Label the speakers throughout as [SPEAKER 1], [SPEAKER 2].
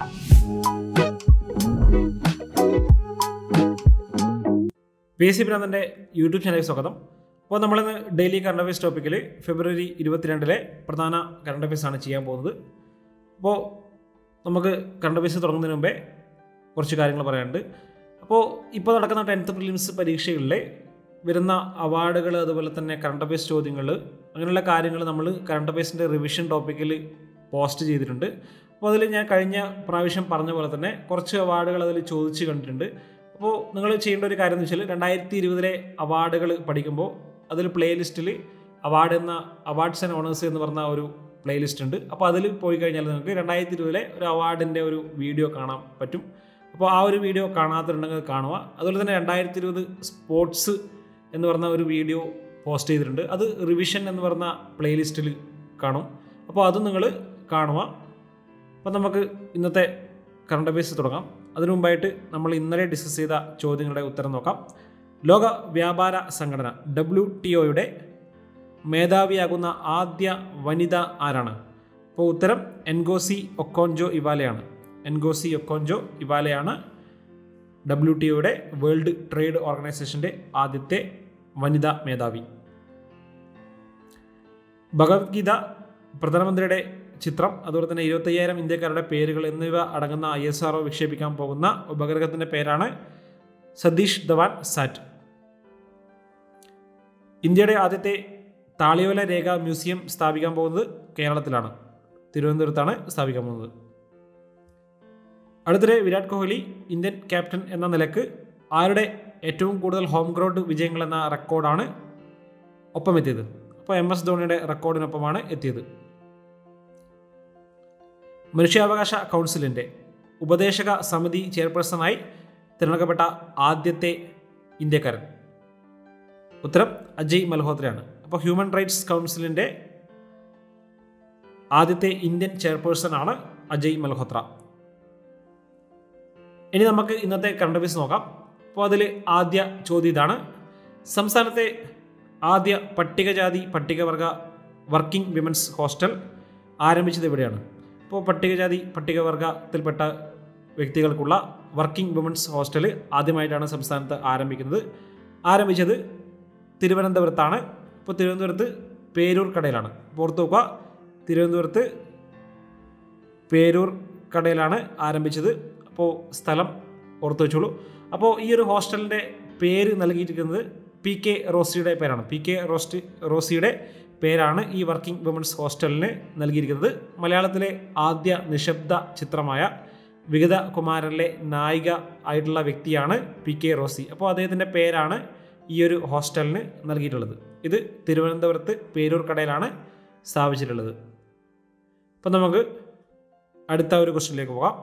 [SPEAKER 1] P S C ഭ്രാന്തൻ്റെ YouTube ചാനലിൽ സ്വാഗതം അപ്പോൾ നമ്മളിന്ന് ഡെയിലി കറണ്ട് അഫയേഴ്സ് ടോപ്പിക്കിൽ ഫെബ്രുവരി ഇരുപത്തിരണ്ടിലെ പ്രധാന കറണ്ട് അഫയേഴ്സ് ആണ് ചെയ്യാൻ പോകുന്നത് അപ്പോൾ നമുക്ക് കറണ്ട് അഫയേഴ്സ് തുടങ്ങുന്നതിന് മുമ്പേ കുറച്ച് കാര്യങ്ങൾ പറയാനുണ്ട് അപ്പോൾ ഇപ്പോൾ നടക്കുന്ന ടെൻത്ത് പ്രിലിംസ് പരീക്ഷകളിലെ വരുന്ന അവാർഡുകൾ അതുപോലെ തന്നെ കറണ്ട് അഫയേഴ്സ് ചോദ്യങ്ങൾ അങ്ങനെയുള്ള കാര്യങ്ങൾ നമ്മൾ കറണ്ട് അഫയേഴ്സിൻ്റെ റിവിഷൻ ടോപ്പിക്കിൽ പോസ്റ്റ് ചെയ്തിട്ടുണ്ട് അപ്പോൾ അതിൽ ഞാൻ കഴിഞ്ഞ പ്രാവശ്യം പറഞ്ഞ പോലെ തന്നെ കുറച്ച് അവാർഡുകൾ അതിൽ ചോദിച്ച് കണ്ടിട്ടുണ്ട് അപ്പോൾ നിങ്ങൾ ചെയ്യേണ്ട ഒരു കാര്യം എന്ന് വെച്ചാൽ രണ്ടായിരത്തി ഇരുപതിലെ അവാർഡുകൾ പഠിക്കുമ്പോൾ അതിൽ പ്ലേലിസ്റ്റിൽ അവാർഡ് എന്ന അവാർഡ്സ് ആൻഡ് ഓണേഴ്സ് എന്ന് പറഞ്ഞ ഒരു പ്ലേലിസ്റ്റ് ഉണ്ട് അപ്പോൾ അതിൽ പോയി കഴിഞ്ഞാൽ നിങ്ങൾക്ക് രണ്ടായിരത്തി ഇരുപതിലെ ഒരു അവാർഡിൻ്റെ ഒരു വീഡിയോ കാണാൻ പറ്റും അപ്പോൾ ആ ഒരു വീഡിയോ കാണാത്തിട്ടുണ്ടെങ്കിൽ കാണുക അതുപോലെ തന്നെ രണ്ടായിരത്തി ഇരുപത് സ്പോർട്സ് എന്ന് പറഞ്ഞ ഒരു വീഡിയോ പോസ്റ്റ് ചെയ്തിട്ടുണ്ട് അത് റിവിഷൻ എന്ന് പറഞ്ഞ പ്ലേലിസ്റ്റിൽ കാണും അപ്പോൾ അതും നിങ്ങൾ കാണുക അപ്പോൾ നമുക്ക് ഇന്നത്തെ കറണ്ട് അഫയേഴ്സ് തുടങ്ങാം അതിനു മുമ്പായിട്ട് നമ്മൾ ഇന്നലെ ഡിസ്കസ് ചെയ്ത ചോദ്യങ്ങളുടെ ഉത്തരം നോക്കാം ലോക വ്യാപാര സംഘടന ഡബ്ല്യു ടി ഒയുടെ മേധാവിയാകുന്ന ആദ്യ വനിത ആരാണ് അപ്പോൾ ഉത്തരം എൻഗോസി ഒക്കോഞ്ചോ ഇവാലയാണ് എൻഗോസി ഒക്കോഞ്ചോ ഇവാലയാണ് ഡബ്ല്യു ടി ഒയുടെ വേൾഡ് ട്രേഡ് ഓർഗനൈസേഷൻ്റെ ആദ്യത്തെ വനിതാ മേധാവി ഭഗവത്ഗീത പ്രധാനമന്ത്രിയുടെ ചിത്രം അതുപോലെ തന്നെ ഇരുപത്തയ്യായിരം ഇന്ത്യക്കാരുടെ പേരുകൾ എന്നിവ അടങ്ങുന്ന ഐ എസ് ആർ വിക്ഷേപിക്കാൻ പോകുന്ന ഉപഗ്രഹത്തിൻ്റെ പേരാണ് സതീഷ് ധവാൻ സാറ്റ് ഇന്ത്യയുടെ ആദ്യത്തെ താളിയോല രേഖ മ്യൂസിയം സ്ഥാപിക്കാൻ പോകുന്നത് കേരളത്തിലാണ് തിരുവനന്തപുരത്താണ് സ്ഥാപിക്കാൻ പോകുന്നത് അടുത്തിടെ വിരാട് കോഹ്ലി ഇന്ത്യൻ ക്യാപ്റ്റൻ എന്ന നിലക്ക് ആരുടെ ഏറ്റവും കൂടുതൽ ഹോം ഗ്രൗണ്ട് വിജയങ്ങൾ എന്ന റെക്കോർഡാണ് ഒപ്പമെത്തിയത് അപ്പോൾ എം എസ് ധോണിയുടെ റെക്കോർഡിനൊപ്പമാണ് എത്തിയത് മനുഷ്യാവകാശ കൗൺസിലിൻ്റെ ഉപദേശക സമിതി ചെയർപേഴ്സണായി തിരഞ്ഞെടുക്കപ്പെട്ട ആദ്യത്തെ ഇന്ത്യക്കാരൻ ഉത്തരം അജയ് മൽഹോത്രയാണ് അപ്പോൾ ഹ്യൂമൻ റൈറ്റ്സ് കൗൺസിലിൻ്റെ ആദ്യത്തെ ഇന്ത്യൻ ചെയർപേഴ്സൺ ആണ് അജയ് മൽഹോത്ര ഇനി നമുക്ക് ഇന്നത്തെ കറണ്ട് അഫയേഴ്സ് നോക്കാം അപ്പോൾ അതിൽ ആദ്യ ചോദ്യം ഇതാണ് സംസ്ഥാനത്തെ ആദ്യ പട്ടികജാതി പട്ടികവർഗ വർക്കിംഗ് വിമൻസ് ഹോസ്റ്റൽ ആരംഭിച്ചത് എവിടെയാണ് ഇപ്പോൾ പട്ടികജാതി പട്ടികവർഗത്തിൽപ്പെട്ട വ്യക്തികൾക്കുള്ള വർക്കിംഗ് വിമൻസ് ഹോസ്റ്റൽ ആദ്യമായിട്ടാണ് സംസ്ഥാനത്ത് ആരംഭിക്കുന്നത് ആരംഭിച്ചത് തിരുവനന്തപുരത്താണ് ഇപ്പോൾ തിരുവനന്തപുരത്ത് പേരൂർ കടയിലാണ് പുറത്തു നോക്കുക തിരുവനന്തപുരത്ത് പേരൂർ കടയിലാണ് ആരംഭിച്ചത് അപ്പോൾ സ്ഥലം ഓർത്തു വെച്ചോളൂ അപ്പോൾ ഈ ഒരു ഹോസ്റ്റലിൻ്റെ പേര് നൽകിയിരിക്കുന്നത് പി കെ റോസിയുടെ പേരാണ് പി കെ റോസ്റ്റ് റോസിയുടെ പേരാണ് ഈ വർക്കിംഗ് വിമൻസ് ഹോസ്റ്റലിന് നൽകിയിരിക്കുന്നത് മലയാളത്തിലെ ആദ്യ നിശബ്ദ ചിത്രമായ വിഗത കുമാരനിലെ നായിക ആയിട്ടുള്ള വ്യക്തിയാണ് പി കെ റോസി അപ്പോൾ അദ്ദേഹത്തിൻ്റെ പേരാണ് ഈ ഒരു ഹോസ്റ്റലിന് നൽകിയിട്ടുള്ളത് ഇത് തിരുവനന്തപുരത്ത് പേരൂർ കടയിലാണ് സ്ഥാപിച്ചിട്ടുള്ളത് അപ്പം നമുക്ക് അടുത്ത ഒരു ക്വസ്റ്റ്യനിലേക്ക് പോകാം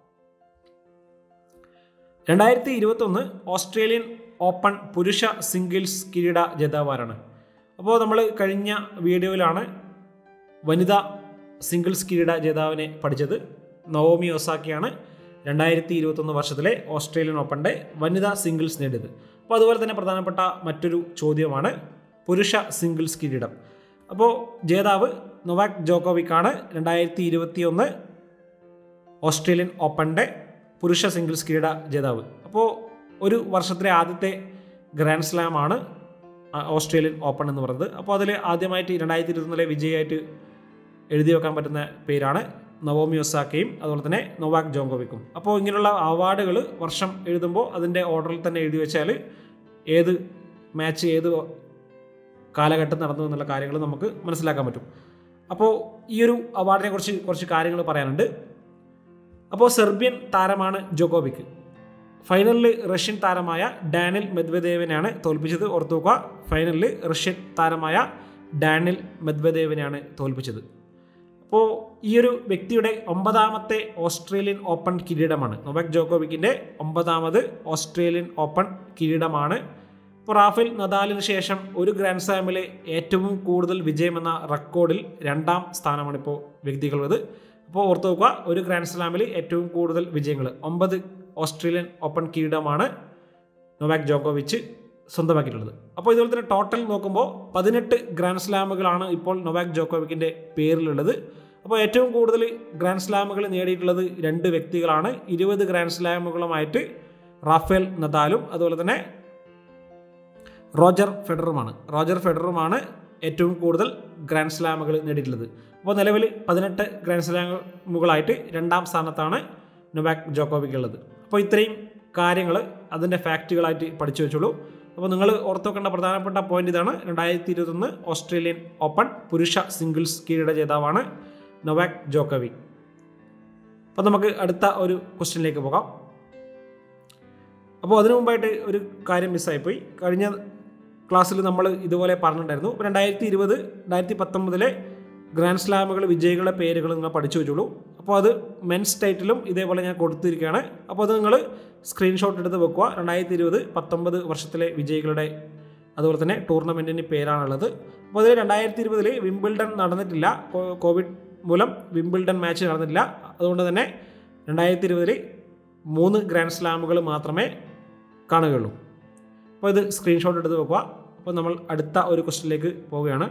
[SPEAKER 1] രണ്ടായിരത്തി ഇരുപത്തൊന്ന് ഓസ്ട്രേലിയൻ ഓപ്പൺ പുരുഷ സിംഗിൾസ് കിരീട ജേതാവാരാണ് അപ്പോൾ നമ്മൾ കഴിഞ്ഞ വീഡിയോയിലാണ് വനിതാ സിംഗിൾസ് കിരീട ജേതാവിനെ പഠിച്ചത് നവോമി ഒസാക്കിയാണ് രണ്ടായിരത്തി ഇരുപത്തൊന്ന് വർഷത്തിലെ ഓസ്ട്രേലിയൻ ഓപ്പണിൻ്റെ വനിതാ സിംഗിൾസ് നേടിയത് അപ്പോൾ അതുപോലെ തന്നെ പ്രധാനപ്പെട്ട മറ്റൊരു ചോദ്യമാണ് പുരുഷ സിംഗിൾസ് കിരീടം അപ്പോൾ ജേതാവ് നൊവാക് ജോക്കോവിക്കാണ് രണ്ടായിരത്തി ഇരുപത്തി ഒന്ന് ഓസ്ട്രേലിയൻ ഓപ്പണിൻ്റെ പുരുഷ സിംഗിൾസ് കിരീട ജേതാവ് അപ്പോൾ ഒരു വർഷത്തിലെ ആദ്യത്തെ ഗ്രാൻഡ് സ്ലാം ആണ് ഓസ്ട്രേലിയൻ ഓപ്പൺ എന്ന് പറയുന്നത് അപ്പോൾ അതിൽ ആദ്യമായിട്ട് രണ്ടായിരത്തി ഇരുപത്തൊന്നിലെ വിജയമായിട്ട് എഴുതി വെക്കാൻ പറ്റുന്ന പേരാണ് നവോമി ഒസാക്കയും അതുപോലെ തന്നെ നൊവാക് ജോങ്കോവിക്കും അപ്പോൾ ഇങ്ങനെയുള്ള അവാർഡുകൾ വർഷം എഴുതുമ്പോൾ അതിൻ്റെ ഓർഡറിൽ തന്നെ എഴുതി വെച്ചാൽ ഏത് മാച്ച് ഏത് കാലഘട്ടം നടന്നു എന്നുള്ള കാര്യങ്ങൾ നമുക്ക് മനസ്സിലാക്കാൻ പറ്റും അപ്പോൾ ഈ ഒരു അവാർഡിനെ കുറിച്ച് കുറച്ച് കാര്യങ്ങൾ പറയാനുണ്ട് അപ്പോൾ സെർബിയൻ താരമാണ് ജോക്കോവിക് ഫൈനലിൽ റഷ്യൻ താരമായ ഡാനിൽ മെദ്വദേവിനെയാണ് തോൽപ്പിച്ചത് ഓർത്തുവെക്കുക ഫൈനലിൽ റഷ്യൻ താരമായ ഡാനിൽ മെദ്വദേവിനെയാണ് തോൽപ്പിച്ചത് അപ്പോൾ ഈ ഒരു വ്യക്തിയുടെ ഒമ്പതാമത്തെ ഓസ്ട്രേലിയൻ ഓപ്പൺ കിരീടമാണ് നൊവാക് ജോക്കോവിക്കിൻ്റെ ഒമ്പതാമത് ഓസ്ട്രേലിയൻ ഓപ്പൺ കിരീടമാണ് ഇപ്പോൾ റാഫേൽ നദാലിന് ശേഷം ഒരു ഗ്രാൻഡ് സ്ലാമിലെ ഏറ്റവും കൂടുതൽ വിജയമെന്ന റെക്കോർഡിൽ രണ്ടാം സ്ഥാനമാണ് ഇപ്പോൾ വ്യക്തികളുള്ളത് അപ്പോൾ ഓർത്ത് നോക്കുക ഒരു ഗ്രാൻഡ് സ്ലാമിൽ ഏറ്റവും കൂടുതൽ വിജയങ്ങൾ ഒമ്പത് ഓസ്ട്രേലിയൻ ഓപ്പൺ കിരീടമാണ് നൊവാക് ജോക്കോവിച്ച് സ്വന്തമാക്കിയിട്ടുള്ളത് അപ്പോൾ ഇതുപോലെ തന്നെ ടോട്ടൽ നോക്കുമ്പോൾ പതിനെട്ട് ഗ്രാൻഡ് സ്ലാമുകളാണ് ഇപ്പോൾ നൊവാക് ജോക്കോവിക്കിൻ്റെ പേരിലുള്ളത് അപ്പോൾ ഏറ്റവും കൂടുതൽ ഗ്രാൻഡ് സ്ലാമുകൾ നേടിയിട്ടുള്ളത് രണ്ട് വ്യക്തികളാണ് ഇരുപത് ഗ്രാൻഡ് സ്ലാമുകളുമായിട്ട് റാഫേൽ നദാലും അതുപോലെ തന്നെ റോജർ ഫെഡറുമാണ് റോജർ ഫെഡറുമാണ് ഏറ്റവും കൂടുതൽ ഗ്രാൻഡ് സ്ലാമുകൾ നേടിയിട്ടുള്ളത് അപ്പോൾ നിലവിൽ പതിനെട്ട് ഗ്രാൻഡ് സ്ലാമുകളായിട്ട് രണ്ടാം സ്ഥാനത്താണ് നൊവാക് ജോക്കോവിക് ഉള്ളത് അപ്പോൾ ഇത്രയും കാര്യങ്ങൾ അതിൻ്റെ ഫാക്റ്റുകളായിട്ട് പഠിച്ചു വെച്ചോളൂ അപ്പോൾ നിങ്ങൾ ഓർത്തു വെക്കേണ്ട പ്രധാനപ്പെട്ട പോയിന്റ് ഇതാണ് രണ്ടായിരത്തി ഇരുപത്തൊന്ന് ഓസ്ട്രേലിയൻ ഓപ്പൺ പുരുഷ സിംഗിൾസ് കിരീട ജേതാവാണ് നൊവാക് ജോക്കോവിക് അപ്പോൾ നമുക്ക് അടുത്ത ഒരു ക്വസ്റ്റ്യനിലേക്ക് പോകാം അപ്പോൾ അതിനു മുമ്പായിട്ട് ഒരു കാര്യം മിസ്സായിപ്പോയി കഴിഞ്ഞ ക്ലാസ്സിൽ നമ്മൾ ഇതുപോലെ പറഞ്ഞിട്ടുണ്ടായിരുന്നു രണ്ടായിരത്തി ഇരുപത് രണ്ടായിരത്തി പത്തൊമ്പതിലെ ഗ്രാൻഡ് സ്ലാമുകൾ വിജയികളുടെ പേരുകൾ നിങ്ങൾ പഠിച്ചു വെച്ചോളൂ അപ്പോൾ അത് മെൻസ് ടൈറ്റിലും ഇതേപോലെ ഞാൻ കൊടുത്തിരിക്കുകയാണ് അപ്പോൾ അത് നിങ്ങൾ സ്ക്രീൻഷോട്ട് എടുത്ത് വെക്കുക രണ്ടായിരത്തി ഇരുപത് പത്തൊമ്പത് വർഷത്തിലെ വിജയികളുടെ അതുപോലെ തന്നെ ടൂർണമെൻറ്റിന് പേരാണുള്ളത് അപ്പോൾ അതിൽ രണ്ടായിരത്തി ഇരുപതിൽ വിംബിൾഡൺ നടന്നിട്ടില്ല കോ- കോവിഡ് മൂലം വിംബിൾഡൺ മാച്ച് നടന്നിട്ടില്ല അതുകൊണ്ട് തന്നെ രണ്ടായിരത്തി ഇരുപതിൽ മൂന്ന് ഗ്രാൻഡ് സ്ലാമുകൾ മാത്രമേ കാണുകയുള്ളൂ അപ്പോൾ ഇത് സ്ക്രീൻഷോട്ട് എടുത്ത് വെക്കുക അപ്പോൾ നമ്മൾ അടുത്ത ഒരു ക്വസ്റ്റ്യനിലേക്ക് പോവുകയാണ്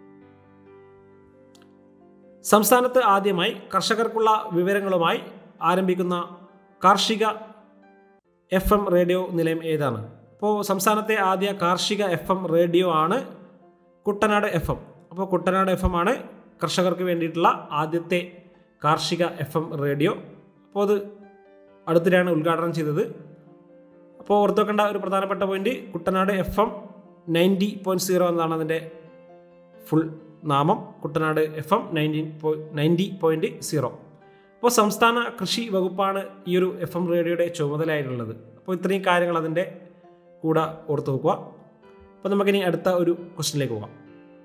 [SPEAKER 1] സംസ്ഥാനത്ത് ആദ്യമായി കർഷകർക്കുള്ള വിവരങ്ങളുമായി ആരംഭിക്കുന്ന കാർഷിക എഫ് എം റേഡിയോ നിലയം ഏതാണ് അപ്പോൾ സംസ്ഥാനത്തെ ആദ്യ കാർഷിക എഫ് എം റേഡിയോ ആണ് കുട്ടനാട് എഫ് എം അപ്പോൾ കുട്ടനാട് എഫ് എം ആണ് കർഷകർക്ക് വേണ്ടിയിട്ടുള്ള ആദ്യത്തെ കാർഷിക എഫ് എം റേഡിയോ അപ്പോൾ അത് അടുത്തിടെയാണ് ഉദ്ഘാടനം ചെയ്തത് അപ്പോൾ ഓർത്ത് വെക്കേണ്ട ഒരു പ്രധാനപ്പെട്ട point Kuttanad F M ninety point zero എന്നതാണ് അതിൻ്റെ ഫുൾ നാമം Kuttanad F M nineteen ninety point zero അപ്പോൾ സംസ്ഥാന കൃഷി വകുപ്പാണ് ഈ ഒരു എഫ് എം റേഡിയോയുടെ ചുമതലയായിട്ടുള്ളത് അപ്പോൾ ഇത്രയും കാര്യങ്ങൾ അതിൻ്റെ കൂടെ ഓർത്ത് വെക്കുക അപ്പോൾ നമുക്കിനി അടുത്ത ഒരു ക്വസ്റ്റിനിലേക്ക് പോകാം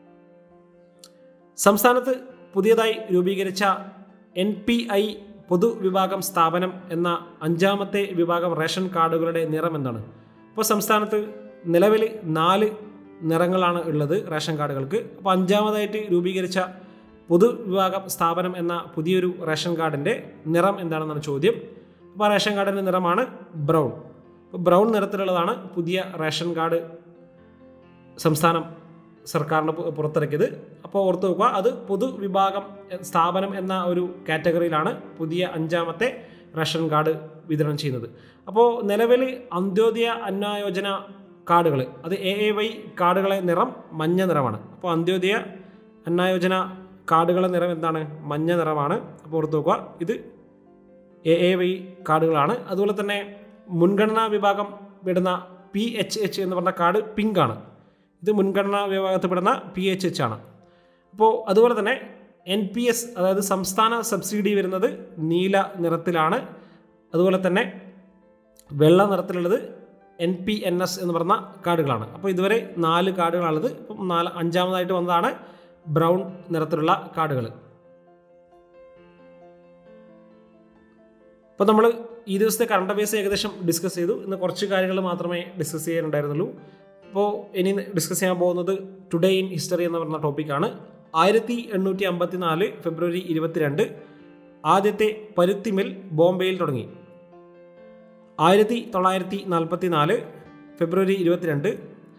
[SPEAKER 1] സംസ്ഥാനത്ത് പുതിയതായി രൂപീകരിച്ച എൻ പി ഐ പൊതുവിഭാഗം സ്ഥാപനം എന്ന അഞ്ചാമത്തെ വിഭാഗം റേഷൻ കാർഡുകളുടെ നിറം എന്താണ് അപ്പോൾ സംസ്ഥാനത്ത് നിലവിൽ നാല് നിറങ്ങളാണ് ഉള്ളത് റേഷൻ കാർഡുകൾക്ക് അപ്പോൾ അഞ്ചാമതായിട്ട് രൂപീകരിച്ച പൊതുവിഭാഗം സ്ഥാപനം എന്ന പുതിയൊരു റേഷൻ കാർഡിൻ്റെ നിറം എന്താണെന്നാണ് ചോദ്യം അപ്പോൾ ആ റേഷൻ കാർഡിൻ്റെ നിറമാണ് ബ്രൗൺ അപ്പോൾ ബ്രൗൺ നിറത്തിലുള്ളതാണ് പുതിയ റേഷൻ കാർഡ് സംസ്ഥാനം സർക്കാരിന് പു- പുറത്തിറക്കിയത് അപ്പോൾ ഓർത്ത് വെക്കുക അത് പൊതുവിഭാഗം എ- സ്ഥാപനം എന്ന ഒരു കാറ്റഗറിയിലാണ് പുതിയ അഞ്ചാമത്തെ റേഷൻ കാർഡ് വിതരണം ചെയ്യുന്നത് അപ്പോൾ നിലവിൽ അന്ത്യോദയ അന്നായോജന കാർഡുകൾ അത് എ എ വൈ കാർഡുകളെ നിറം മഞ്ഞ നിറമാണ് അപ്പോൾ അന്ത്യോദയ അന്നായോജന കാർഡുകളെ നിറം എന്താണ് മഞ്ഞ നിറമാണ് അപ്പോൾ ഓർത്ത് വെക്കുക ഇത് എ എ വൈ കാർഡുകളാണ് അതുപോലെ തന്നെ മുൻഗണനാ വിഭാഗം വിടുന്ന പി എച്ച് എച്ച് എന്ന് പറഞ്ഞ കാർഡ് പിങ്ക് ആണ് ഇത് മുൻഗണനാ വിഭാഗത്തിൽപ്പെടുന്ന പി എച്ച് എച്ച് ആണ് അപ്പോൾ അതുപോലെ തന്നെ എൻ പി എസ് അതായത് സംസ്ഥാന സബ്സിഡി വരുന്നത് നീല നിറത്തിലാണ് അതുപോലെ തന്നെ വെള്ള നിറത്തിലുള്ളത് എൻ പി എൻ എസ് എന്ന് പറഞ്ഞ കാർഡുകളാണ് അപ്പോൾ ഇതുവരെ നാല് കാർഡുകളാണുള്ളത് ഇപ്പം നാല് അഞ്ചാമതായിട്ട് വന്നതാണ് ബ്രൗൺ നിറത്തിലുള്ള കാർഡുകൾ അപ്പോൾ നമ്മൾ ഈ ദിവസത്തെ കറണ്ട് അഫയേഴ്സ് ഏകദേശം ഡിസ്കസ് ചെയ്തു ഇന്ന് കുറച്ച് കാര്യങ്ങൾ മാത്രമേ ഡിസ്കസ് ചെയ്യാനുണ്ടായിരുന്നുള്ളൂ അപ്പോൾ ഇനി ഡിസ്കസ് ചെയ്യാൻ പോകുന്നത് ടുഡേ ഇൻ ഹിസ്റ്ററി എന്ന് പറഞ്ഞ ടോപ്പിക്കാണ് ആയിരത്തി എണ്ണൂറ്റി അമ്പത്തി നാല് ഫെബ്രുവരി ഇരുപത്തിരണ്ട് ആദ്യത്തെ പരുത്തി മിൽ ബോംബെയിൽ തുടങ്ങി ആയിരത്തി തൊള്ളായിരത്തി നാൽപ്പത്തി നാല് ഫെബ്രുവരി ഇരുപത്തിരണ്ട്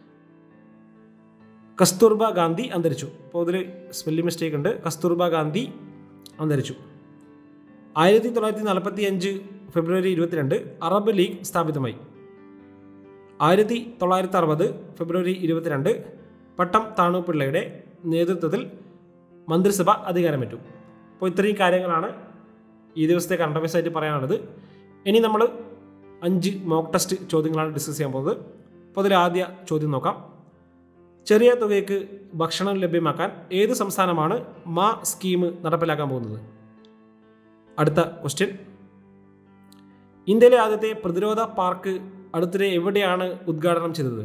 [SPEAKER 1] കസ്തൂർബ ഗാന്ധി അന്തരിച്ചു അപ്പോൾ ഇതിൽ സ്പെല്ലിംഗ് മിസ്റ്റേക്ക് ഉണ്ട് കസ്തൂർബ ഗാന്ധി അന്തരിച്ചു ആയിരത്തി തൊള്ളായിരത്തി നാൽപ്പത്തി അഞ്ച് ഫെബ്രുവരി ഇരുപത്തിരണ്ട് അറബ് ലീഗ് സ്ഥാപിതമായി ആയിരത്തി തൊള്ളായിരത്തി അറുപത് ഫെബ്രുവരി ഇരുപത്തിരണ്ട് പട്ടം താണുപിള്ളയുടെ നേതൃത്വത്തിൽ മന്ത്രിസഭ അധികാരമേറ്റു അപ്പോൾ ഇത്രയും കാര്യങ്ങളാണ് ഈ ദിവസത്തെ കറണ്ട് അഫയേഴ്സ് ആയിട്ട് പറയാനുള്ളത് ഇനി നമ്മൾ അഞ്ച് മോക്ക് ടെസ്റ്റ് ചോദ്യങ്ങളാണ് ഡിസ്കസ് ചെയ്യാൻ പോകുന്നത് അപ്പോൾ അതിൽ ആദ്യ ചോദ്യം നോക്കാം ചെറിയ തുകയ്ക്ക് ഭക്ഷണം ലഭ്യമാക്കാൻ ഏത് സംസ്ഥാനമാണ് മാ സ്കീം നടപ്പിലാക്കാൻ പോകുന്നത് അടുത്ത ക്വസ്റ്റ്യൻ ഇന്ത്യയിലെ ആദ്യത്തെ പ്രതിരോധ പാർക്ക് അടുത്തിടെ എവിടെയാണ് ഉദ്ഘാടനം ചെയ്തത്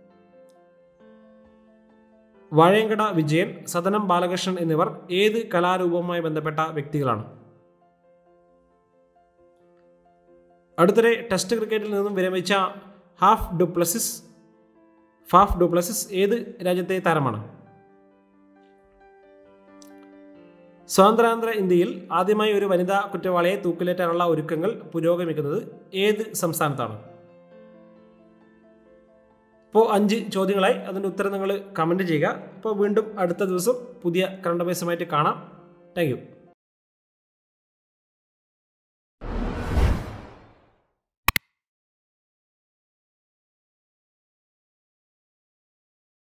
[SPEAKER 1] വാഴയങ്കട വിജയൻ സദനം ബാലകൃഷ്ണൻ എന്നിവർ ഏത് കലാരൂപവുമായി ബന്ധപ്പെട്ട വ്യക്തികളാണ് അടുത്തിടെ ടെസ്റ്റ് ക്രിക്കറ്റിൽ നിന്നും വിരമിച്ച ഹാഫ് ഡുപ്ലസിസ് ഫാഫ് ഡുപ്ലസിസ് ഏത് രാജ്യത്തെ താരമാണ് സ്വാതന്ത്ര്യാനന്തര ഇന്ത്യയിൽ ആദ്യമായി ഒരു വനിതാ കുറ്റവാളിയെ തൂക്കിലേറ്റാനുള്ള ഒരുക്കങ്ങൾ പുരോഗമിക്കുന്നത് ഏത് സംസ്ഥാനത്താണ് ഇപ്പോൾ അഞ്ച് ചോദ്യങ്ങളായി അതിൻ്റെ ഉത്തരം നിങ്ങൾ കമൻറ്റ് ചെയ്യുക അപ്പോൾ വീണ്ടും അടുത്ത ദിവസം പുതിയ കറണ്ട് അഫയേഴ്സുമായിട്ട് കാണാം താങ്ക് യു